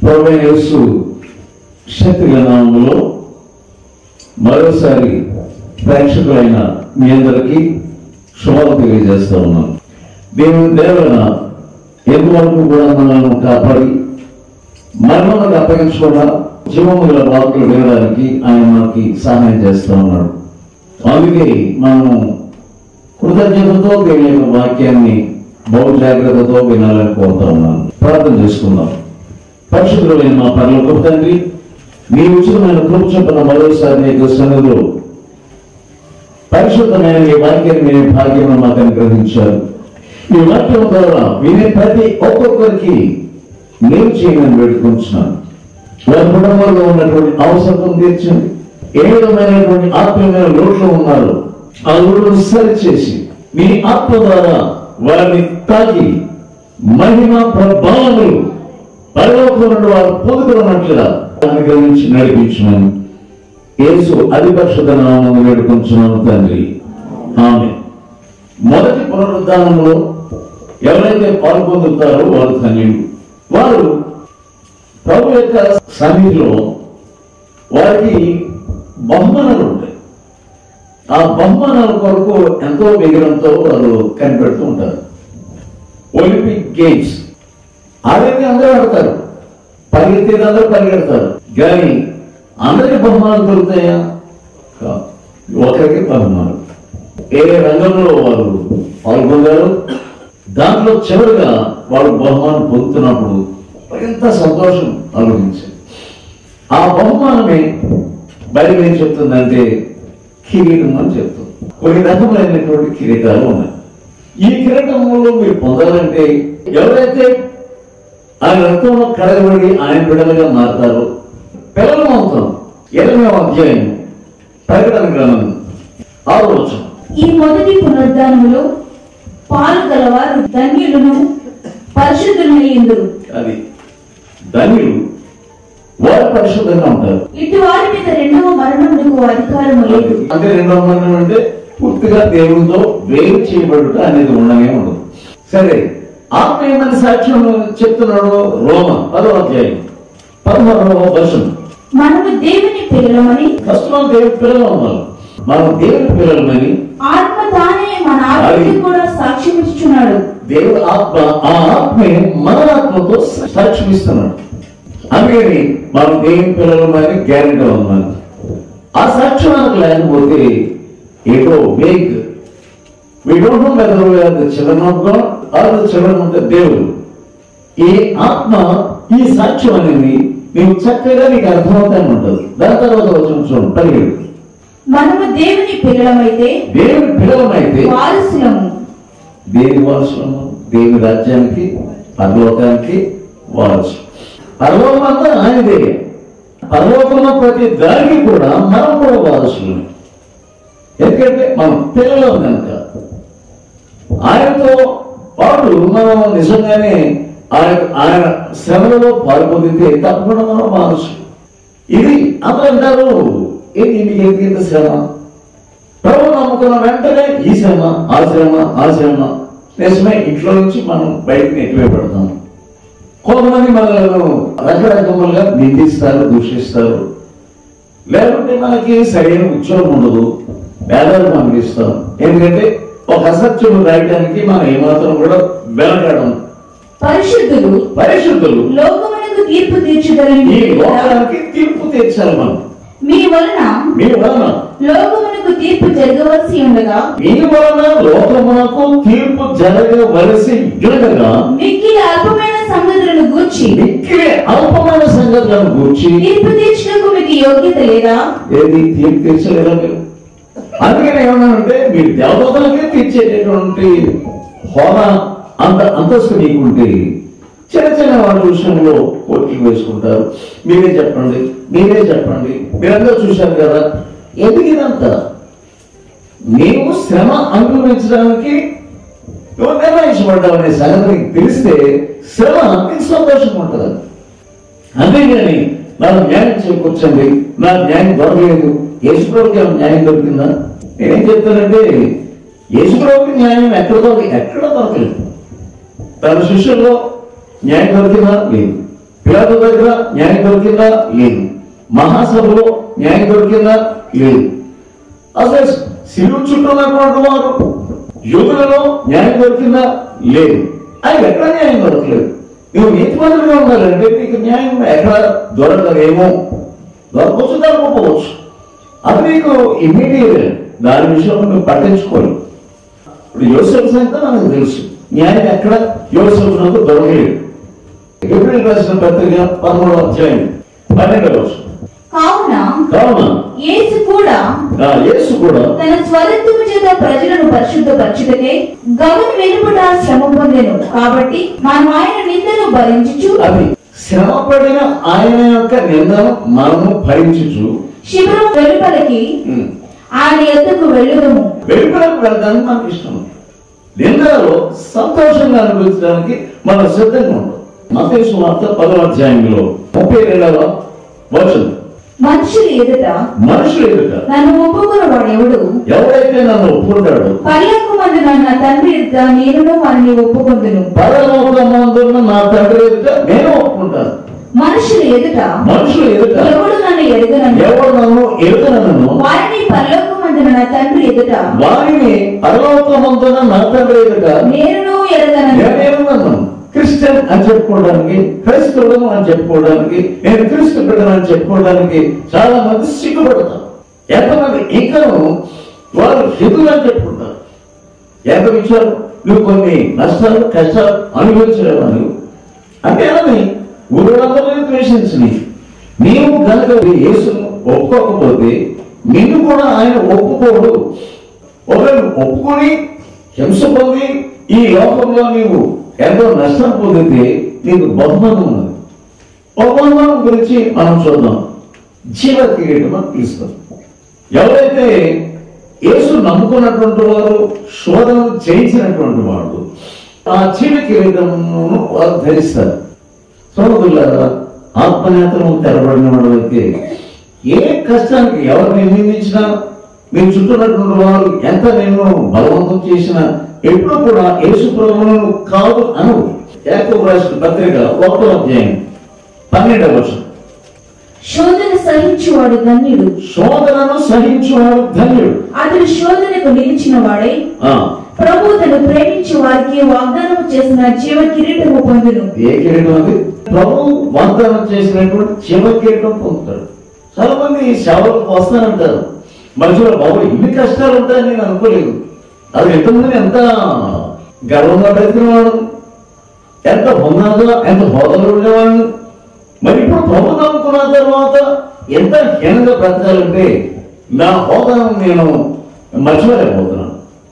ప్రభు యేసు శక్తి నామంలో మరోసారి ప్రేక్షకులైన మీ అందరికీ శుభాలు తెలియజేస్తా ఉన్నాను దేవుని దేవన ఎంతవరకు కూడా మనల్ని కాపాడి మరణములకు అప్పగించకుండా జీవము గల వాకులు వినడానికి ఆయన మనకి సహాయం చేస్తా ఉన్నాడు అందుకే మనము కృతజ్ఞతతో దేవుని యొక్క వాక్యాన్ని బహు జాగ్రత్తతో వినాలని కోరుతా ఉన్నాను ప్రార్థన చేసుకుందాం పరిశుద్ధులైన మా పనులకు తండ్రి మీ ఉచితమైన కృప చొప్పున మరోసారి మీకు సన్నిధిలో పరిశుద్ధమైన ఈ వాక్యాన్ని మీరు భాగ్యం మాకు అనుగ్రహించారు ఈ వాక్యం ద్వారా వినే ప్రతి ఒక్కొక్కరికి నేను చేయమని వేడుకుంటున్నాను వారి కుటుంబంలో ఉన్నటువంటి అవసరం తీర్చండి ఏ విధమైనటువంటి ఆత్మీయమైన లోట్లు ఉన్నారు ఆ లోటును సరిచేసి మీ ఆత్మ ద్వారా వారిని తాకి మహిమ ప్రభావములు పరలోకంలో నుండి వారు పొందుకున్నట్లుగా అనుగ్రహించి నడిపించమని యేసు అధిపక్షత నామం వేడుకుంటున్నాను తండ్రి ఆమె మొదటి పునరుద్ధానంలో ఎవరైతే పాల్పొందుతారో వారు ధన్యులు వారు ప్రభు యొక్క సన్నిధిలో వారికి బహుమానాలు ఉంటాయి ఆ బహుమానాల కొరకు ఎంతో విగ్రహంతో వారు కనిపెడుతూ ఉంటారు ఒలింపిక్ గేమ్స్ ఆడేది అందరూ ఆడతారు పరిగెత్తేది అందరూ పరిగెడతారు కానీ అందరికి బహుమానాలు దొరుకుతాయా కాదు. ఒకరికి బహుమానాలు ఏ రంగంలో వారు పాల్గొన్నారు దాంట్లో చివరిగా వారు బహుమానం పొందుతున్నప్పుడు ఎంత సంతోషం అనుభవించింది ఆ బహుమానమే బైబిల్ ఏం చెప్తుందంటే కిరీటం అని చెప్తుంది కొన్ని రకమైనటువంటి కిరీటాలు ఉన్నాయి ఈ కిరీటంలో మీరు పొందాలంటే ఎవరైతే ఆయన రక్తంలో కడగబడి ఆయన బిడలుగా మారుతారో పిల్లలు అవుతాం ఎనిమిదవ అధ్యాయం ప్రకటన గ్రంథం ఆరు వచ్చం ఈ మొదటి పునరుద్ధానములో పాల్గలవారు ధన్యులను పరిశుద్ధులయ్యిందురు అది ధన్యులు వారు పరిశుద్ధంగా ఉంటారు ఇటు వారి మీద రెండవ మరణమునకు అధికారము లేదు అంటే రెండవ మరణం అంటే పూర్తిగా దేవునితో వేరు చేయబడుట అనేది ఉండనే ఉండదు సరే ఆత్మ ఏమని సాక్ష్యం చెప్తున్నాడు రోమ పదో అధ్యాయం పదహారవ వర్షం మనము దేవుని పిల్లలమని కష్టం దేవుని పిల్లలు ఉన్నారు మనం దేవుని పిల్లలమని ఆత్మ తానే మన ఆత్మకి కూడా సాక్ష్యం ఇచ్చుచున్నాడు దేవుడు ఆత్మ ఆ ఆత్మే మన ఆత్మతో సాక్ష్యం ఇస్తున్నాడు అందుకని మనం దేవుని పిల్లలమని గ్యారెంటీ ఉన్నాను ఆ సాక్ష్యం మనకు లేకపోతే ఏదో vague We don't know whether we are the children of God or the children of the devil. ఈ ఆత్మ ఈ సాక్ష్యం అనేది నీవు చక్కగా నీకు అర్థమవుతానే ఉంటుంది దాని తర్వాత వచ్చిన చూడండి పదిహేడు మనము దేవుని పిల్లలమైతే దేవుని పిల్లలమైతే వారసులము దేని వారసులము దేవుని రాజ్యానికి పరలోకానికి వారసు పరలోకం అంతా ఆయనదే పరలోకంలో ప్రతి దానికి కూడా మనం కూడా వారసులు ఎందుకంటే మనం పిల్లలు కనుక ఆయనతో పాటు మనం నిజంగానే ఆయన ఆయన శ్రమలలో పాల్పొందితే తప్పకుండా మనం వారసు ఇది అందరూ అంటారు ఏంటి మీకు ఎందుకు ఇంత శ్రమ ప్రభు నమ్ముకున్న వెంటనే ఈ శ్రమ ఆ శ్రమ ఆ శ్రమ నిజమే ఇంట్లో నుంచి మనం బయటకు నెట్టివేయబడతాం కొంతమంది మనలను రకరకములుగా నిందిస్తారు దూషిస్తారు లేకుంటే మనకి సరైన ఉద్యోగం ఉండదు పేదలు పంపిస్తాం ఎందుకంటే ఒక అసత్యం రాయడానికి మనం ఏమాత్రం కూడా వెనకడం పరిశుద్ధులు పరిశుద్ధులు లోకమునకు తీర్పు ఈ తీర్చగలిగి లోకానికి తీర్పు తీర్చాలి మనం మీ వలన మీ వలన లోకమునకు తీర్పు జరగవలసి ఉండగా మీ వలన లోకమునకు తీర్పు జరగవలసి ఉండగా మిక్కిలి అల్పమైన సంగతులను గూర్చి మిక్కిలి అల్పమైన సంగతులను గూర్చి తీర్పు తీర్చుటకు మీకు యోగ్యత లేదా ఏది తీర్పు తీర్చలేదా మీరు అందుకని ఏమన్నానంటే మీరు దేవతలకే తీర్చేటటువంటి హోదా అంత అంతస్తు నీకుంటే చిన్న చిన్న వాటి విషయంలో కోట్లు వేసుకుంటారు మీరే చెప్పండి మీరే చెప్పండి మీరందరూ చూశారు కదా ఎందుకు ఇదంతా నీవు శ్రమ అనుభవించడానికి నువ్వు నిర్ణయించబడ్డావు అనే సంగతి నీకు తెలిస్తే శ్రమ నీకు సంతోషంగా ఉంటుంది అంతేగాని నాకు న్యాయం చేకూర్చండి నాకు న్యాయం దొరకలేదు యేసుప్రభుకి ఏమైనా న్యాయం దొరికిందా నేనేం చెప్తానంటే యేసుప్రభుకి న్యాయం ఎక్కడ దొరికి ఎక్కడ దొరకలేదు తన శిష్యుల్లో న్యాయం దొరికిందా లేదు పిల్లల దగ్గర న్యాయం దొరికిందా లేదు మహాసభలో న్యాయం దొరికిందా లేదు అసలు సిలువు చుట్టూ ఉన్నటువంటి వారు యుగులలో న్యాయం దొరికిందా లేదు అది ఎక్కడ న్యాయం దొరకలేదు నువ్వు నీతిమంతులుగా ఉండాలంటే నీకు న్యాయం ఎక్కడ దొరకదేమో దొరకవచ్చు దొరకపోవచ్చు అది నీకు ఇమ్మీడియట్ దాని విషయంలో నువ్వు పట్టించుకోవాలి ఇప్పుడు యోసేపు సంగతి మనకు తెలుసు న్యాయం ఎక్కడ యోసేపు నాకు దొరకలేదు ఏప్రిల్ రాసిన పత్రిక పదమూడవ అధ్యాయం పన్నెండవ రోజు కావున కావున యేసు కూడా ఆ యేసు కూడా తన స్వరత్వము చేత ప్రజలను పరిశుద్ధపరచుటకే గమని వెలుపట శ్రమ పొందెను కాబట్టి మనం ఆయన నిందను భరించుచు అది శ్రమపడిన ఆయన యొక్క నిందను మనము భరించుచు శిబిరం వెలుపలకి ఉమ్, ఆయన ఎద్దకు వెళ్ళుదము వెలుపలకు వెళ్ళడానికి మనకి ఇష్టం నిందలో సంతోషంగా అనుభవించడానికి మనం సిద్ధంగా ఉంటాం మతేసు వార్త పదవ అధ్యాయంలో ముప్పై రెండవ వచనం మనుషులు ఎదుట మనుషులు ఎదుట నన్ను ఒప్పుకున్న వాడెవడు ఎవరైతే నన్ను ఒప్పుకుంటాడో పర్లకు మందు నా తండ్రి ఎదుట నేను వారిని ఒప్పుకొందును పరలోకమందున్న నా తండ్రి ఎదుట నేను ఒప్పుకుంటాను మనుషులు ఎదుట మనుషులు ఎదుట ఎవడు నన్ను ఎరుగనను ఎవరు నన్ను ఎదుటనను వారిని పర్లకు మందున నా తండ్రి ఎదుట వారిని పరలోకమందున నా తండ్రి ఎదుట నేను ఎరగనను నేనేమన్నాను క్రిస్టియన్ అని చెప్పుకోవడానికి క్రైస్తవుడు అని చెప్పుకోవడానికి నేను క్రీస్తు బిడ్డను అని చెప్పుకోవడానికి చాలా మంది సిగ్గుపడతారు ఎంతమంది ఇంకను వారు హితులు అని చెప్పుకుంటారు ఎంత విషయాలు నువ్వు కొన్ని నష్టాలు కష్టాలు అనుభవించలేవని అంటే అని ఊరందరినీ ద్వేషించని నీవు కనుక యేసును ఒప్పుకోకపోతే నిన్ను కూడా ఆయన ఒప్పుకోడు ఒకరు ఒప్పుకొని హింస పొంది ఈ లోకంలో నీవు ఎంతో నష్టం పొందితే నీకు బహుమానం ఉన్నది బహుమానం గురించి మనం చూద్దాం జీవ కిరీటం అని పిలుస్తాం ఎవరైతే యేసు నమ్ముకున్నటువంటి వారు శోధన చేయించినటువంటి వాడు ఆ జీవ కిరీటమును వారు ధరిస్తారు సోదరులారా ఆత్మనేతనం తెరబడిన వాడైతే ఏ కష్టానికి ఎవరిని నిందించినా మీ చుట్టూన్నటువంటి వారు ఎంత నిన్ను బలవంతం చేసినా ఎప్పుడు కూడా యేసు ప్రభువును కాదు అను యాకోబు రాసిన పత్రిక ఒకటో అధ్యాయం పన్నెండవ వర్షం శోధన సహించువాడు ధన్యుడు శోధనను సహించువాడు ధన్యుడు అతడు శోధనకు నిలిచిన వాడై ఆ, ప్రభు తను ప్రేమించే వారికి వాగ్దానం చేసిన జీవ కిరీటము పొందును ఏ కిరీటం అది ప్రభు వాగ్దానం చేసినటువంటి జీవ కిరీటం పొందుతాడు చాలా మంది సేవలకు వస్తానంటారు మనుషులు బాబు ఇన్ని కష్టాలు ఉంటాయని నేను అనుకోలేదు అది ఎంతమంది ఎంత గర్వంగా బ్రతికినవాడు ఎంత హున్నాగా ఎంత హోదాలు ఉండేవాడు మరి ఇప్పుడు ప్రభు నమ్ముకున్న తర్వాత ఎంత హీనంగా బ్రతకాలంటే నా హోదాను నేను మర్చిపోలేకపోతున్నాను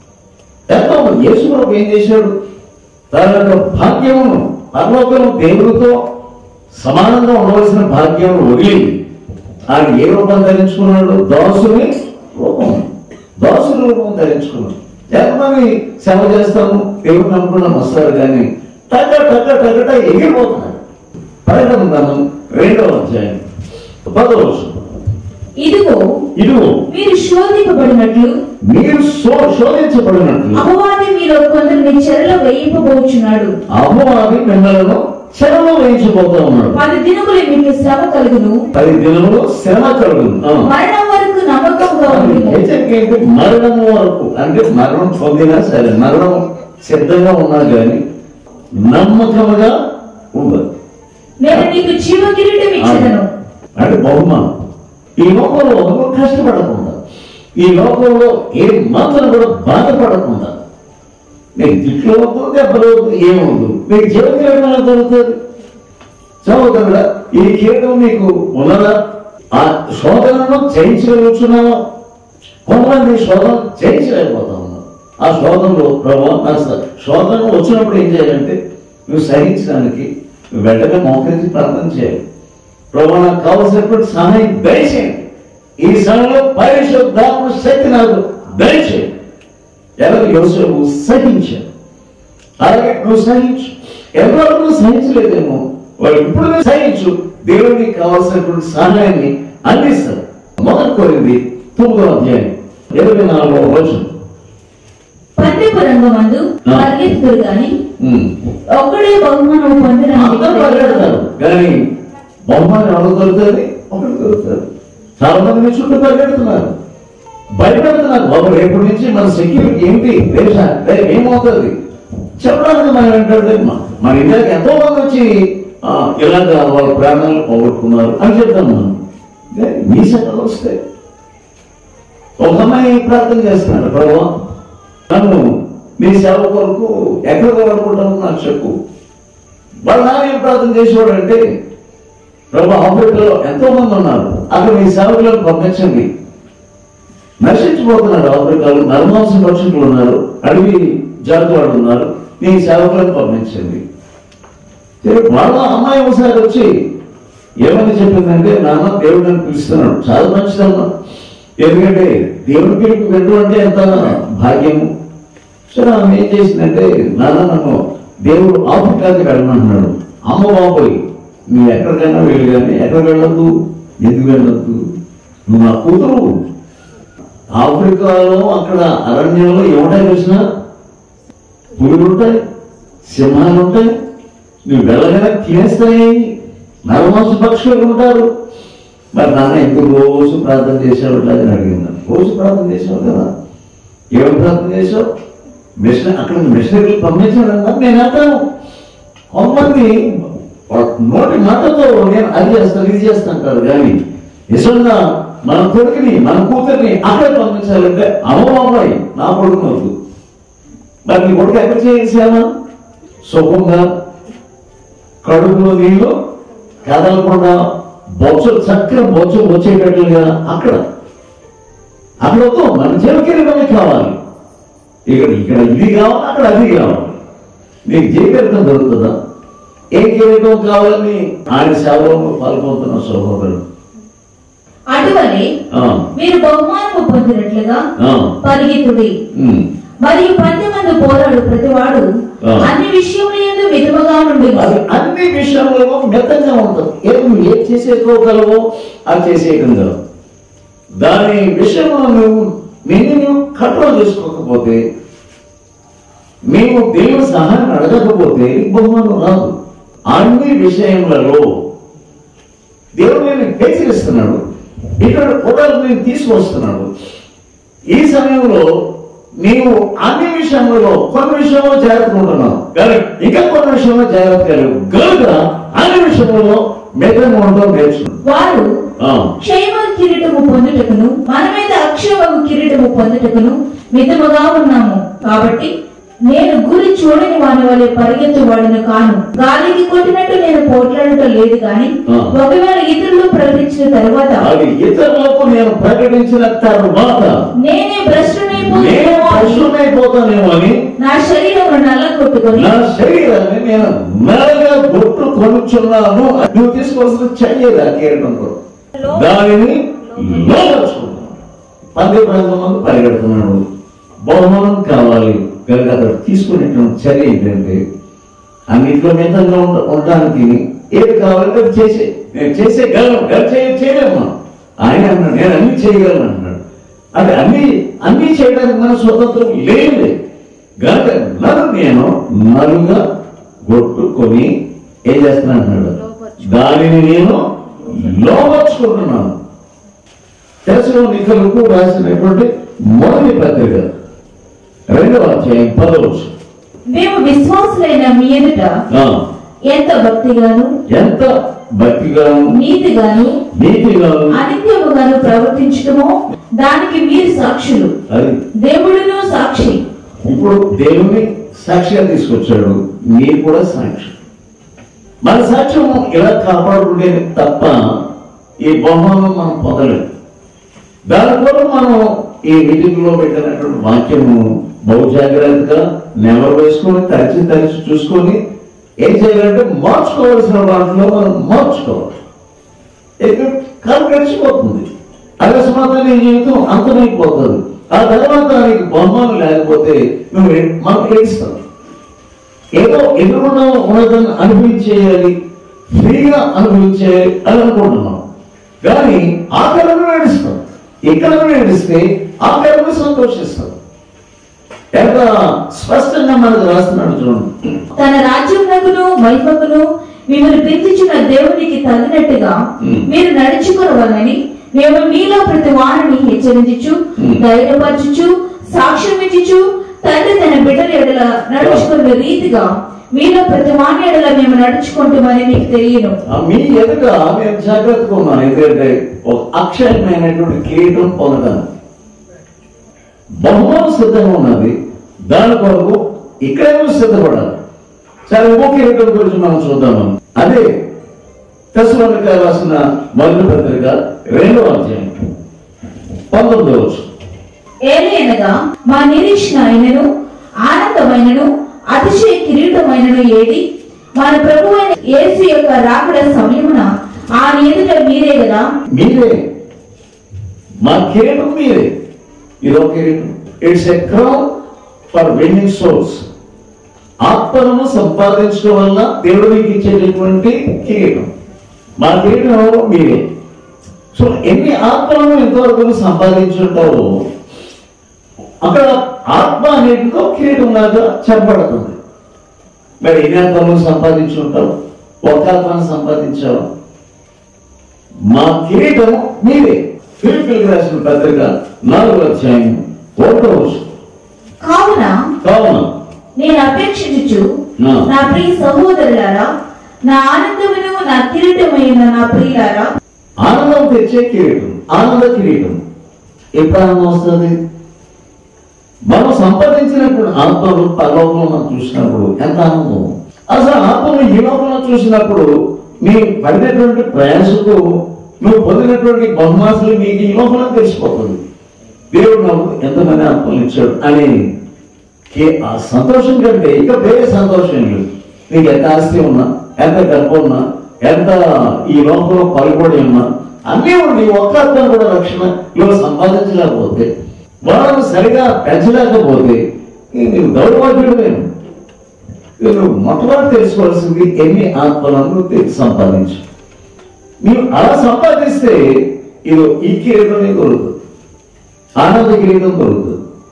ఎంతో యేసు ప్రభు ఏం చేశాడు తన యొక్క భాగ్యమును పరలోకము దేవుడితో సమానంగా ఉండవలసిన భాగ్యమును వదిలి ఆయన ఏ రూపం ధరించుకున్నాడు దాసుని రూపం దాసుని రూపం ధరించుకున్నాడు ఎంతమంది సేవ చేస్తాము దేవుడు నమ్ముకున్నాం వస్తారు కానీ టక టక టకట ఎగిరిపోతున్నారు ప్రకటన గ్రంథం రెండవ అధ్యాయం పదవ వచనం. ఇదిగో ఇదిగో మీరు శోధింపబడినట్లు మీరు శో శోధించబడినట్లు అపవాది మీలో కొందరిని చెరలో వేయింపబోచున్నాడు అపవాది మిమ్మల్ని చెరలో వేయించబోతా ఉన్నాడు పది దినములు మీకు శ్రమ కలుగును పది దినములు శ్రమ కలుగును ఆ. మరణం వరకు నమ్మకంగా అది ఉండును హెచ్చరిక ఏంటి? మరణం వరకు అంటే మరణం పొందినా సరే మరణం సిద్ధంగా ఉన్నా కానీ నమ్మకముగా ఉండదు నేను నీకు జీవ కిరీటం ఇచ్చేదను అంటే బహుమానం ఈ లోకంలో నువ్వు కష్టపడకుండా ఈ లోకంలో ఏ మాత్రం కూడా బాధపడకుండా నీకు తిట్లు వద్దు దెబ్బలు వద్దు ఏమవుతుంది నీకు జీవితం ఎలా దొరుకుతుంది చదువుతుందా ఈ కీటం నీకు ఉన్నదా ఆ శోధనను జయించగలుగుతున్నావా కొంతమంది శోధన జయించలేకపోతా ఉన్నావు ఆ శోధనలో ప్రభావ నాకు స- శోధన వచ్చినప్పుడు ఏం చేయాలంటే నువ్వు సహించడానికి నువ్వు వెంటనే మోకరించి ప్రార్థన చేయాలి ప్రభావ నాకు కావలసినటువంటి సహాయం దయచేయండి ఈ సమయంలో పరిశుద్ధాత్మ శక్తి నాకు దయచేయండి ఎవరు యోసేపు సహించారు అలాగే నువ్వు సహించు ఎవరు నువ్వు సహించలేదేమో వాళ్ళు ఇప్పుడు నువ్వు సహించు దేవుడికి కావాల్సినటువంటి సహాయాన్ని అందిస్తారు మొదటి కోరింది తొమ్మిదో అధ్యాయం ఇరవై నాలుగో రోజు పందెపు రంగమందు ఆ. పరిగెత్తురు గాని ఒక్కడే బహుమానం పొందిన అందరూ పరిగెడతారు కానీ కానీ బహుమానం ఎవరు దొరుకుతుంది ఒకటి దొరుకుతుంది చాలా మంది మీ చుట్టూ పరిగెడుతున్నారు భయపెడుతున్నారు బాబు రేపటి నుంచి మన సెక్యూరిటీ ఏంటి రేపు రేపు ఏమవుతుంది చెప్పడానికి మనం ఏంటంటే మ- మన ఇండియాకి ఎంతో మంది వచ్చి ఆ, ఇలాగ వాళ్ళ ప్రాణాలు పోగొట్టుకున్నారు అని చెప్తాం మనం కానీ మీ సంగతి వస్తే ఒక అమ్మాయి ప్రార్థన చేస్తున్నాడు ప్రభు నన్ను నీ సేవ కొరకు ఎక్కడ వాడుకుంటాను నాకు చెప్పు వాళ్ళ నాన్న ఏం ప్రార్థన చేసేవాడు అంటే ప్రభు ఆఫ్రికాలో ఎంతో మంది ఉన్నారు అక్కడ మీ సేవకులను పంపించండి నశించిపోతున్నారు ఆఫ్రికాలో నరమాంస పక్షులు ఉన్నారు అడవి జాతి వాళ్ళు ఉన్నారు నీ సేవకులను పంపించండి సరే, వాళ్ళ అమ్మాయి ఒకసారి వచ్చి ఏమని చెప్పిందంటే నాన్న దేవుడు నన్ను పిలుస్తున్నాడు చాలా మంచిదమ్మా ఎందుకంటే దేవుని పిలుపు వినడం అంటే ఎంత భాగ్యము సరే ఆమె ఏం చేసిందంటే నాన్న నన్ను దేవుడు ఆఫ్రికాకి వెళ్ళమంటున్నాడు అమ్మ బాబోయ్ నువ్వు ఎక్కడికైనా వెళ్ళి కానీ ఎక్కడికి వెళ్ళొద్దు ఎందుకు వెళ్ళొద్దు నువ్వు నా కూతురు ఆఫ్రికాలో అక్కడ అరణ్యంలో ఏముంటాయి చూసినా పులులు ఉంటాయి సింహాలు ఉంటాయి నువ్వు వెళ్ళగానే తినేస్తాయి నరమాంస పక్షులు ఉంటారు మరి నాన్న ఎందుకు రోజు ప్రార్థన చేసేవాడు అని అడిగింది రోజు ప్రార్థన చేసావు కదా ఏం ప్రార్థన చేసావు మిషన్ అక్కడ మిషనరీలు పంపించాడన్నా నేను అంటాను కొంతమంది వాళ్ళ నోటి మాటతో నేను అది చేస్తాను ఇది చేస్తాను అంటారు కానీ నిజంగా మన కొడుకుని మన కూతుర్ని అక్కడ పంపించాలంటే అమ్మమ్మాయి నా కొడుకు వద్దు మరి నీ కొడుకు ఎక్కడ చేసామా సుఖంగా కడుపులో నీళ్ళు కదలకుండా బొచ్చలు చక్కగా బొచ్చలు వచ్చేటట్లుగా అక్కడ అక్కడ వద్దు మన జీవకిరీటమే కావాలి ఇక్కడ ఇక్కడ ఇది కావాలి అక్కడ అది కావాలి నీకు జీవితం దొరుకుతుందా ఏ కిరీటం కావాలని ఆయన సేవలో పాల్గొంటున్న సహోదరుడు అటువలే ఆ, మీరు బహుమానము పొందినట్లుగా ఆ, పరిగెత్తుడి ఉమ్, మరియు పది మంది పోరాడు ప్రతివాడు ఆ. అన్ని విషయములందు విధముగా నుండి అది అన్ని విషయంలో మెత్తంగా ఉంటుంది ఏది నువ్వు ఏది చేసేసుకోగలవో అది చేసేయగలవు దాని విషయంలో నువ్వు నిన్ను నువ్వు కంట్రోల్ చేసుకోకపోతే మేము దేవుని సహాయం అడగకపోతే బహుమానం రాదు అన్ని విషయములలో దేవుడు నేను హెచ్చరిస్తున్నాడు ఇక్కడ ఫోటోలు నేను తీసుకొస్తున్నాడు ఈ సమయంలో నీవు అన్ని విషయంలో కొన్ని విషయంలో జాగ్రత్తగా ఉంటున్నావు కానీ ఇంకా కొన్ని విషయంలో జాగ్రత్త లేవు కనుక అన్ని విషయంలో మెతంగా ఉండడం నేర్చుకున్నాడు వారు ఆ, క్షేమ కిరీటము పొందుటకును మన మీద అక్షయమగు కిరీటము పొందుటకును మితముగా ఉన్నాము కాబట్టి నేను గురి చూడని వాని వలె పరిగెత్తు వాడిని కాను గాలికి కొట్టినట్టు నేను పోట్లాడటం లేదు గాని ఆ. ఒకవేళ ఇతరులు ప్రకటించిన తరువాత అది ఇతరులకు నేను ప్రకటించిన తర్వాత నేనే నేను భ్రష్టునైపోతానేమో అని పశువునైపోతానేమో అని నా శరీరం నల్ల కొట్టుకొని నా శరీరాన్ని నేను మెల్లగా బొట్టు కొనుచున్నాను నువ్వు తీసుకోవాల్సిన చెయ్యదా కీరటంతో దానిని లోపరుచుకున్నాను పంది ప్రాంతం మంది పరిగెడుతున్నాడు బహుమానం కావాలి కనుక అతడు తీసుకునేటువంటి చర్య ఏంటంటే అన్నింటిలో మితంగా ఉండ ఉండడానికి ఏది కావాలంటే అది చేసే నేను చేసేయగలను గల చేయ చేయలేము ఆయన అన్నాడు నేను అన్ని చేయగలను అన్నాడు అంటే అన్ని అన్ని చేయడానికి మన స్వతంత్రం లేదు గనక నన్ను నేను నలుగా కొట్టుకొని ఏం చేస్తున్నాను అన్నాడు దానిని నేను లోపరుచుకుంటున్నాను తెసలోనికలకు రాసినటువంటి మొదటి పత్రిక రెండవ అధ్యాయం పదవచ్చు మేము విశ్వాసులైన మీ ఎదుట ఎంత భక్తిగాను ఎంత భక్తిగాను నీతిగాను నీతిగాను అనిత్యముగాను ప్రవర్తించటమో దానికి మీరు సాక్షులు అది దేవుడును సాక్షి ఇప్పుడు దేవుని సాక్షిగా తీసుకొచ్చాడు మీరు కూడా సాక్షి మన సాక్ష్యం ఇలా కాపాడుకుంటే తప్ప ఈ బహుమానం మనం పొందలేము దాని కొరకు మనం ఈ మీటింగ్ లో పెట్టినటువంటి వాక్యము బహు జాగ్రత్తగా నెమరు వేసుకొని తరిచి తరిచి చూసుకొని ఏం చేయాలంటే మార్చుకోవాల్సిన వాటిలో మనం మార్చుకోవాలి ఇక్కడ కాలు గడిచిపోతుంది అకస్మాత్తుగా నీ జీవితం అంతమైపోతుంది ఆ తర్వాత నీకు బొమ్మలు లేకపోతే నువ్వు ఏ- మనం ఏడుస్తాం ఏదో ఎదురుకుండా ఉన్నదని అనుభవించేయాలి ఫ్రీగా అనుభవించేయాలి అని అనుకుంటున్నాం కానీ ఆ కళను ఏడుస్తాం ఈ కళను ఏడిస్తే ఆ కళను సంతోషిస్తాం ఎంత స్పష్టంగా మనకు రాస్తున్నాడు చూడండి తన రాజ్యమునకును మహిమకును మిమ్మల్ని పెంచుచున్న దేవునికి తగినట్టుగా Hmm. మీరు నడుచుకోవాలని మేము మీలో ప్రతి వారిని హెచ్చరించుచు Hmm. ధైర్యపరచుచు సాక్ష్యం ఇచ్చుచు తండ్రి తన బిడ్డల ఎడల నడుచుకున్న రీతిగా మీలో ప్రతి వాని ఎడల మేము నడుచుకుంటామని మీకు తెలియను ఆ మీ ఎదుట మేము జాగ్రత్తగా ఉన్నాం ఎందుకంటే ఒక అక్షయమైనటువంటి కిరీటం పొందడానికి బహుమానం సిద్ధంగా ఉన్నది దాని కొరకు ఇక్కడేమో సిద్ధపడాలి సరే ఇంకో కిరీటం గురించి మనం చూద్దాము అదే తెసలోనిక రాసిన మొదటి పత్రిక రెండవ అధ్యాయం పంతొమ్మిది వచ్చు ఏలయనగా మా నిరీక్షణ అయినను ఆనందమైనను అతిశయ కిరీటమైనను ఏది మన ప్రభు అయిన యేసు యొక్క రాకడ సమయమున ఆ ఎదుట మీరే కదా మీరే మా కిరీటం మీరే ఇదో కిరీటం it's a crown for winning souls ఆత్మలను సంపాదించడం వల్ల దేవుడు మీకు ఇచ్చేటటువంటి కిరీటం మా కిరీటం మీరే సో ఎన్ని ఆత్మలను ఎంతవరకు సంపాదించుంటావో అక్కడ ఆత్మ అనేటిదో కిరీటం లాగా చెప్పబడుతుంది మరి ఎన్ని ఆత్మలను సంపాదించుంటావు ఒక ఆత్మను సంపాదించావు మా కిరీటం మీరే ఫిలిపిలకు రాసిన పత్రిక నాలుగో అధ్యాయం ఒకటో వచనం. కావున కావున నేను అపేక్షించుచు ఆ. నా ప్రియ సహోదరులారా నా ఆనందమును నా కిరీటమైన నా ప్రియులారా ఆనందం తెచ్చే కిరీటం ఆనంద కిరీటం ఎప్పుడు ఆనందం వస్తుంది మనం సంపాదించినప్పుడు ఆత్మలు పరలోకంలో మనం చూసినప్పుడు ఎంత ఆనందం అసలు ఆత్మను ఈ లోకంలో చూసినప్పుడు నీ పడినటువంటి ప్రయాసకు నువ్వు పొందినటువంటి బహుమాసులు నీకు ఈ లోకంలో తెలిసిపోతుంది దేవుడు నాకు ఎంతమంది ఆత్మలు ఇచ్చాడు అని కే- ఆ సంతోషం కంటే ఇక వేరే సంతోషం లేదు నీకు ఎంత ఆస్తి ఉన్నా ఎంత డబ్బు ఉన్నా ఎంత ఈ లోకంలో పలుపడి ఉన్నా అన్నీ ఉండి ఒక్క అర్థం కూడా రక్షణ ఇవాళ సంపాదించలేకపోతే వాళ్ళను సరిగా పెంచలేకపోతే ఇక నీవు దౌర్భాగ్యుడు నువ్వు మొట్టమొదటి తెలుసుకోవాల్సింది ఎన్ని ఆత్మలను నువ్వు తె- సంపాదించు నీవు అలా సంపాదిస్తే ఇది ఈ కిరీటం నీకు దొరుకుతుంది ఆనంద కిరీటం దొరుకుతుంది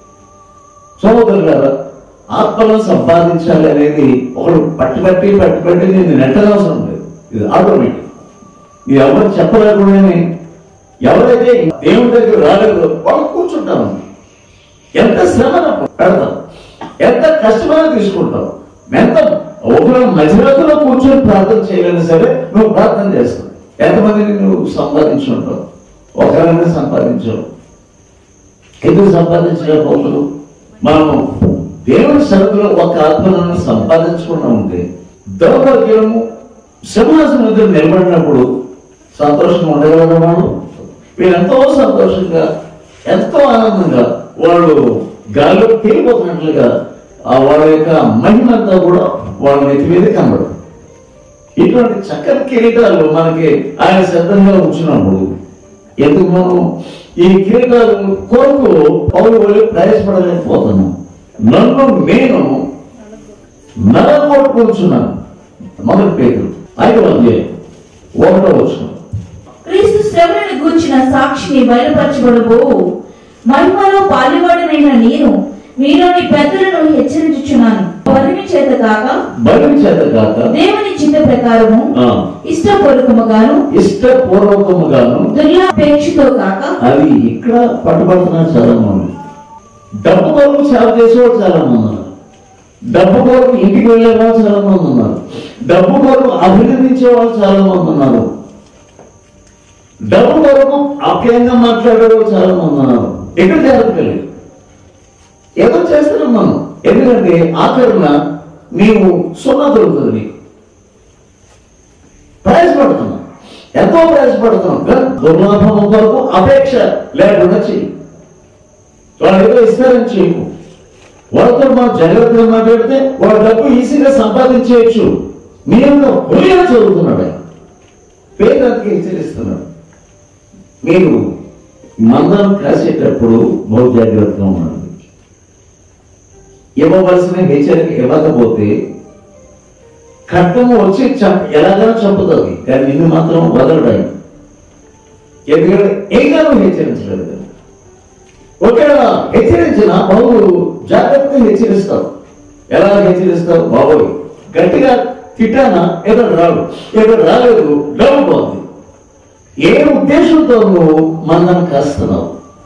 సోదరులారా ఆత్మలను సంపాదించాలి అనేది ఒకడు పట్టి పట్టి పట్టి పట్టి నేను నెట్టనవసరం లేదు ఇది ఆటోమేటిక్ ఇది ఎవరు చెప్పలేకుండానే ఎవరైతే దేవుడి దగ్గర రాలేదో వాళ్ళు కూర్చుంటారు ఎంత శ్రమ పెడతాం ఎంత కష్టమైనా తీసుకుంటాం ఎంత ఒకరు మధ్యరాత్రిలో కూర్చొని ప్రార్థన చేయలేని సరే నువ్వు ప్రార్థన చేస్తావు ఎంతమందిని నువ్వు సంపాదించుంటావు ఒకరైనా సంపాదించావు ఎందుకు సంపాదించలేకపోతున్నావు మనము దేవుని సరుకులో ఒక ఆత్మలను సంపాదించకుండా ఉంటే దౌర్భాగ్యము సింహాసనం దగ్గర నిలబడినప్పుడు సంతోషం ఉండగలరు వాళ్ళు వీళ్ళు ఎంతో సంతోషంగా ఎంతో ఆనందంగా వాళ్ళు గాల్లో తేలిపోతున్నట్లుగా ఆ వాళ్ళ యొక్క మహిమంతా కూడా వాళ్ళ నెత్తి మీద కనబడుతుంది ఇటువంటి చక్కని కిరీటాలు మనకి ఆయన సిద్ధంగా ఉంచినప్పుడు ఎందుకు మనం ఈ కిరీటాలు కొరకు పౌరు వాళ్ళు ప్రయాసపడలేకపోతున్నాం నన్ను నేను నరగొట్టుకుంటున్నాను మొదటి పేరు ఐదవ అధ్యాయం ఒకటో వచ్చిన క్రీస్తు శ్రమలను గూర్చిన సాక్షిని బయలుపరచబడబో మహిమలో పాలివాడనైన నేను మీలోని పెద్దలను హెచ్చరించుచున్నాను వరిమి చేత కాక బలి చేత కాక దేవుని చిత్త ప్రకారము ఆ, ఇష్టపూర్వకముగాను ఇష్టపూర్వకముగాను దుర్లాపేక్షతో కాక అది ఇక్కడ పట్టుబడుతున్నారు చాలా మంది డబ్బు కొరకు సేవ చేసేవాడు చాలా మంది ఉన్నారు డబ్బు కొరకు ఇంటికి వెళ్ళే వాళ్ళు చాలా మంది ఉన్నారు డబ్బు కొరకు అభినందించే వాళ్ళు చాలా మంది ఉన్నారు డబ్బు కొరకు ఆప్యాయంగా మాట్లాడే వాళ్ళు చాలా మంది ఉన్నారు ఎక్కడ జరగలేదు ఏదో చేస్తున్నాం మనం ఎందుకంటే ఆఖరణ నీవు సున్నా దొరుకుతుంది నీకు ప్రయాసపడుతున్నాం ఎంతో ప్రయాసపడుతున్నాం కానీ దుర్లాభం కొరకు అపేక్ష లేకుండా చెయ్యి వాళ్ళు ఏదో ఇస్తారని చేయకు వాళ్ళతో మా జాగ్రత్తగా మాట్లాడితే వాళ్ళ డబ్బు ఈజీగా సంపాదించేయచ్చు మీ యొక్క హృదయం చదువుతున్నాడు ఆయన పేదలకి హెచ్చరిస్తున్నాడు మీరు మందరం కాసేటప్పుడు బహు జాగ్రత్తగా ఉండండి ఇవ్వవలసిన హెచ్చరిక ఇవ్వకపోతే ఖడ్గము వచ్చి చంప ఎలాగైనా చంపుతుంది కానీ నిన్ను మాత్రం వదలడాయి ఎందుకంటే ఇంకా నువ్వు హెచ్చరించలేదు కదా. ఒకవేళ హెచ్చరించిన బాబు జాగ్రత్తగా హెచ్చరిస్తావు ఎలా హెచ్చరిస్తావు బాబోయ్ గట్టిగా తిట్టానా ఏదో రాడు ఏదో రాలేదు డౌట్ అవుతుంది ఏ ఉద్దేశంతో నువ్వు మందను కాస్తున్నావు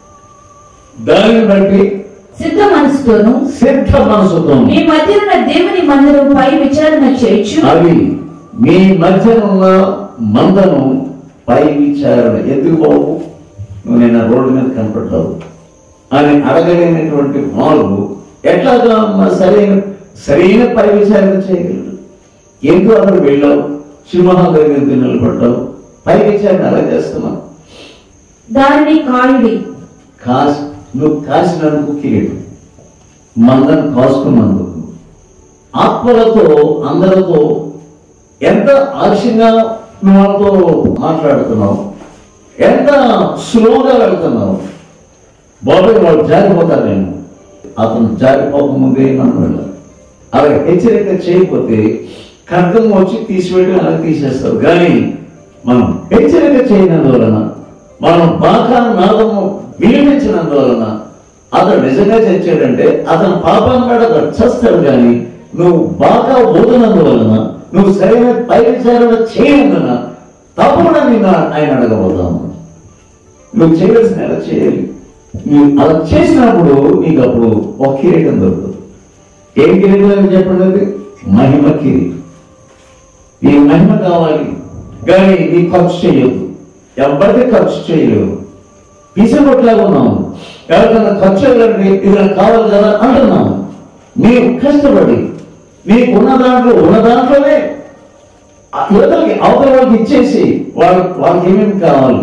దానిని బట్టి సిద్ధ మనసుతోను సిద్ధ మనసుతో మీ మధ్య ఉన్న దేవుని మందిరం పై విచారణ చేయొచ్చు అవి మీ మధ్యనున్న మందను పై విచారణ ఎందుకు బాబు నువ్వు నేను రోడ్డు మీద కనపడ్డావు అని అడగలేనటువంటి వాళ్ళు ఎట్లాగా మరి సరైన సరైన పై విచారణ చేయగలరు ఎందుకు అక్కడ వెళ్ళావు సింహాల దగ్గర నిలబడ్డావు పై విచారణ అలా చేస్తున్నావు దానిని కాయుడి కాసి నువ్వు కాసినందుకు కిరీటం మందను కాసుకున్నందుకు ఆత్మలతో అందరితో ఎంత ఆలస్యంగా నువ్వు వాళ్ళతో మాట్లాడుతున్నావు ఎంత స్లోగా వెళ్తున్నావు బాబాయ్ వాళ్ళు జారిపోతారు నేను అతను జారిపోకముందే మనం వెళ్ళాలి అలా హెచ్చరిక చేయకపోతే ఖడ్గం వచ్చి తీసిపెట్టి అలా తీసేస్తారు కానీ మనం హెచ్చరిక చేయనందువలన మనం బాగా నాదము వినిపించినందువలన అతను నిజంగా చచ్చాడంటే అతను పాపం కాడ అతను చస్తాడు కానీ నువ్వు బాగా ఊదనందువలన నువ్వు సరైన పై విచారణ చేయనందున తప్పకుండా నేను ఆయన అడగబోతాము నువ్వు చేయవలసిన ఎలా చేయాలి నువ్వు అలా చేసినప్పుడు నీకు అప్పుడు ఒక కిరీటం దొరుకుతుంది ఏం కిరీటం అని చెప్పండి అది? మహిమ కిరీటం నీ మహిమ కావాలి కానీ నీ ఖర్చు చేయొద్దు ఎవరికి ఖర్చు చేయలేవు పిసగొట్లాగా ఉన్నాము ఎవరికైనా ఖర్చు వెళ్ళండి ఇది నాకు కావాలి కదా అంటున్నాము నీవు కష్టపడి నీకున్న దాంట్లో ఉన్న దాంట్లోనే ఆ యువతలకి అవతల వాళ్ళకి ఇచ్చేసి వాళ్ళ వాళ్ళకి ఏమేమి కావాలి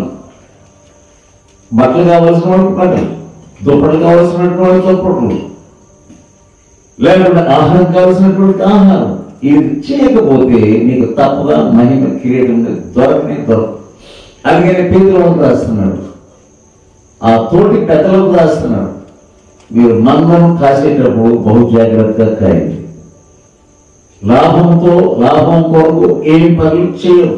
బట్టలు కావాల్సిన వాళ్ళకి బట్టలు దుప్పట్లు కావాల్సినటువంటి వాళ్ళకి దుప్పట్లు లేకుంటే ఆహారం కావాల్సినటువంటి ఆహారం ఇది చేయకపోతే నీకు తప్పుగా మహిమ కిరీటం దొరకనే దొరకదు అందుకని పేదలకు రాస్తున్నాడు ఆ తోటి పెద్దలకు రాస్తున్నాడు మీరు మందం కాసేటప్పుడు బహు జాగ్రత్తగా కాయండి లాభంతో లాభం కొరకు ఏం పనులు చేయరు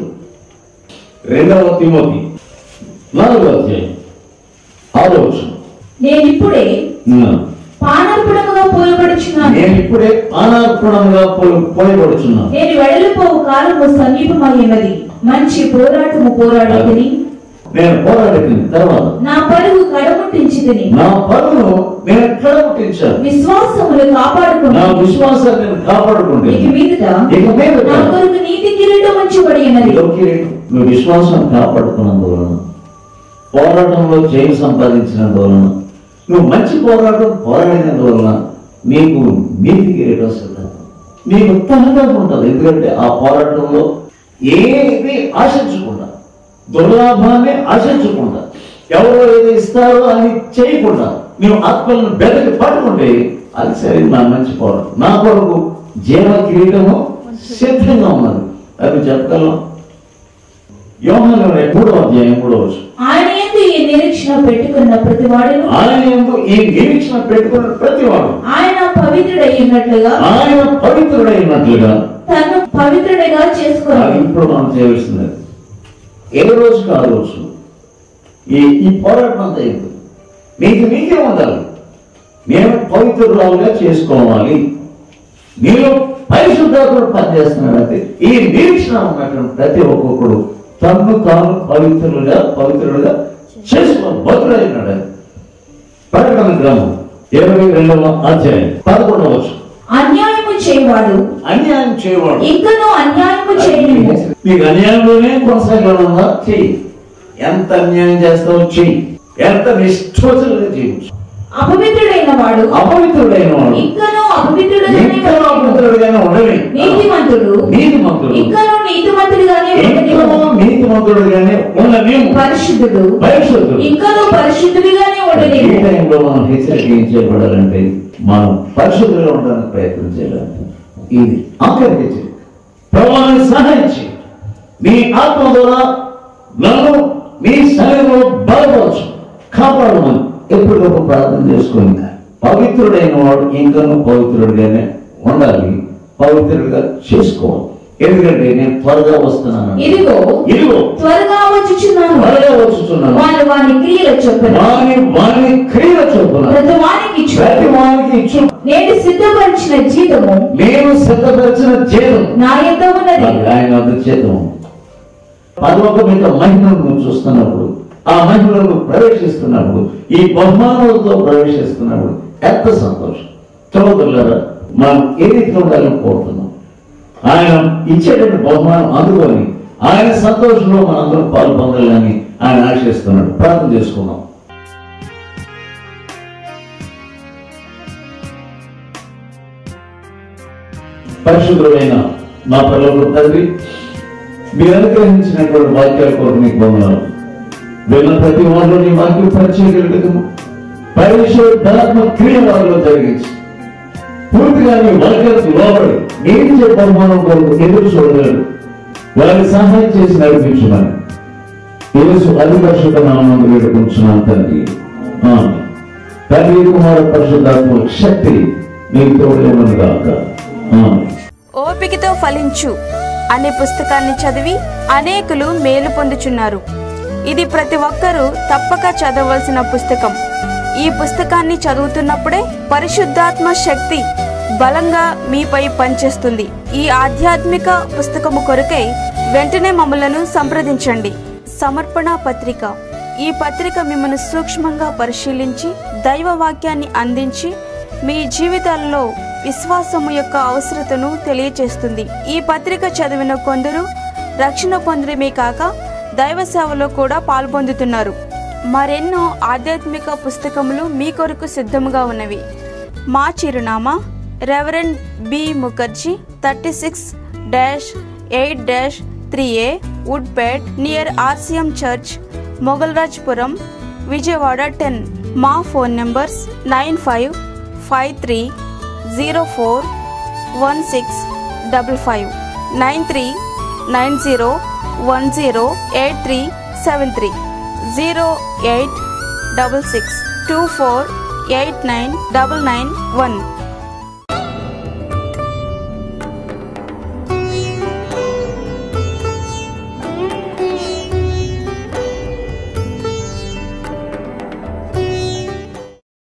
రెండవ తిమోతి నాలుగవ అధ్యాయం ఆలోచన నేను ఇప్పుడే పానర్పణముగా పోయబడుచున్నాను నేను ఇప్పుడే పానార్పణంగా పోయి పోయబడుచున్నాను నేను వెడలిపోవు కాలము సమీపమైనది మంచి పోరాటము పోరాడుకుని నేను పోరాడుతుంది తర్వాత నా పరుగు కడముట్టించి తిని నా పనులు నేను ఎక్కడ పుట్టించాను విశ్వాసములు కాపాడుకుని నా విశ్వాసాన్ని నేను కాపాడుకుంటే ఇక మీదట ఇక మీదట నా కొరకు నీతి కిరీటం ఉంచబడి ఉన్నది ఇదొకే నువ్వు విశ్వాసం కాపాడుతున్నందువలన పోరాటంలో జయం సంపాదించినందువలన నువ్వు మంచి పోరాటం పోరాడినందువలన నీకు నీతి కిరీటం సిద్ధం నీకు తహగా ఉంటుంది ఎందుకంటే ఆ పోరాటంలో ఏది ఆశించకుండా దుర్లాభాన్ని ఆశించకుండా ఎవరో ఏదో ఇస్తారో అని చేయకుండా నీవు ఆత్మలను బెదకి పట్టుకుంటే అది సరే నా మంచి పోరాటం నా కొరకు జీవ కిరీటము సిద్ధంగా ఉన్నది అది చెప్పగలం యోహాను మూడవ అధ్యాయం మూడవ వచనం. ఆయన ఎందు ఈ నిరీక్షణ పెట్టుకున్న ప్రతివాడును ఆయన యందు ఈ నిరీక్షణ పెట్టుకున్న ప్రతివాడు ఆయన పవిత్రుడై ఉన్నట్లుగా ఆయన పవిత్రుడైనట్లుగా తను పవిత్రుడిగా అది చేసుకున్నాడు ఇప్పుడు మనం చేయవలసింది ఏ రోజుకి ఆ రోజు ఈ ఈ పోరాటం అంతా ఎందుకు నీకు నీకే ఉండాలి నేను పవిత్రురాలుగా చేసుకోవాలి నీలో పరిశుద్ధాత్ముడు పనిచేస్తున్నాడంటే ఈ నిరీక్షణ ఉన్నటువంటి ప్రతి ఒక్కొక్కడు తన్ను తాను పవిత్రులుగా పవిత్రులుగా చేసుకోవాలి భద్రుడైనాడు ప్రకటన గ్రంథం ఇరవై రెండవ అధ్యాయం పదకొండవ వచ్చు అన్యాయము చేయవాడు అన్యాయం చేయవాడు ఇంకనూ అన్యాయము చేయలేము నీకు అన్యాయంలోనే కొనసాగాలన్నా చెయ్యి ఎంత అన్యాయం చేస్తావో చెయ్యి ఎంత నిష్ఠోచలుగా చేయవచ్చు అపవిత్రుడైన వాడు అపవిత్రుడైన వాడు ఇంకనూ అపవిత్రుడుగానే ఇంకా ఉండలేము. అపవిత్రుడుగానే ఉండని నీతిమంతుడు నీతిమంతుడు ఇంకనూ నీతిమంతుడుగానే ఇంకా ఉండలేము నీతిమంతుడుగానే ఉండలేము పరిశుద్ధుడు పరిశుద్ధుడు ఇంకనూ పరిశుద్ధుడిగానే ఈ ఉండలేము టైంలో మనం హెచ్చరిక ఏం చేయబడాలంటే మనం పరిశుద్ధులుగా ఉండడానికి ప్రయత్నం చేయాలంటే ఇది ఆఖరి హెచ్చరిక ప్రభావాన్ని సహాయించి నీ ఆత్మ ద్వారా నన్ను నీ శరీరంలో బలపరచు కాపాడమని ఎప్పటికప్పుడు ప్రార్థన చేసుకొని పవిత్రుడైన వాడు ఇంకనూ పవిత్రుడిగానే ఉండాలి పవిత్రుడిగా చేసుకోవాలి ఎందుకంటే నేను త్వరగా వస్తున్నాను ఇదిగో ఇదిగో త్వరగా వచ్చుచున్నాను త్వరగా వచ్చుతున్నాను వారు వారి క్రియల చొప్పున వాని వాని క్రియ చొప్పున ప్రతి వానికి ఇచ్చు ప్రతి వానికి ఇచ్చు నేను సిద్ధపరిచిన జీతము నేను సిద్ధపరిచిన జీతం నా యొక్క ఉన్న ప్రత్యేకం పరలోకం యొక్క మహిమను నువ్వు చూస్తున్నప్పుడు ఆ మహిమలో నువ్వు ప్రవేశిస్తున్నప్పుడు ఈ బహుమానాలతో ప్రవేశిస్తున్నప్పుడు ఎంత సంతోషం చదువుతున్నారా మనం ఏ రీతిలో ఉండాలని కోరుతున్నాం ఆయన ఇచ్చేటువంటి బహుమానం అందుకొని ఆయన సంతోషంలో మనందరం పాలు పొందాలని ఆయన ఆశిస్తున్నాడు ప్రార్థన చేసుకున్నాం పరిశుద్ధుడైన మా పిల్లలు తండ్రి మీరు అనుగ్రహించినటువంటి వాక్యాల కొరకు మీకు వందనాలు విన్న ప్రతి వాళ్ళు నీ వాక్యం పరిచయగలుగుతాము పరిశుద్ధాత్మ క్రియ వారిలో జరిగించి పూర్తిగా నీ వాక్యాలకు లోబడి నేను చెప్పడం కొరకు ఎదురు చూడగలరు వారికి సహాయం చేసి నడిపించమని యేసు అతి పరిశుద్ధ నామం వేడుకుంటున్నాను తండ్రి ఆమె తండ్రి కుమార పరిశుద్ధాత్మ శక్తి మీకు తోడేమని కాక ఆమె ఓపికతో ఫలించు అనే పుస్తకాన్ని చదివి అనేకులు మేలు పొందుచున్నారు ఇది ప్రతి ఒక్కరూ తప్పక చదవలసిన పుస్తకం ఈ పుస్తకాన్ని చదువుతున్నప్పుడే పరిశుద్ధాత్మ శక్తి బలంగా మీపై పనిచేస్తుంది ఈ ఆధ్యాత్మిక పుస్తకము కొరకై వెంటనే మమ్మలను సంప్రదించండి సమర్పణ పత్రిక ఈ పత్రిక మిమ్మల్ని సూక్ష్మంగా పరిశీలించి దైవ వాక్యాన్ని అందించి మీ జీవితాల్లో విశ్వాసము యొక్క అవసరతను తెలియచేస్తుంది ఈ పత్రిక చదివిన కొందరు రక్షణ పొందడమే కాక దైవ సేవలో కూడా పాల్పొందుతున్నారు మరెన్నో ఆధ్యాత్మిక పుస్తకములు మీ కొరకు సిద్ధముగా ఉన్నవి మా చిరునామా reverend B Mukherjee thirty six dash eight dash three A Woodpet near RCM church Mogalrajpuram Vijayawada ten మా phone numbers nine five five three zero four one six double five nine three nine zero one zero eight three seven three zero eight double six two four eight nine double nine one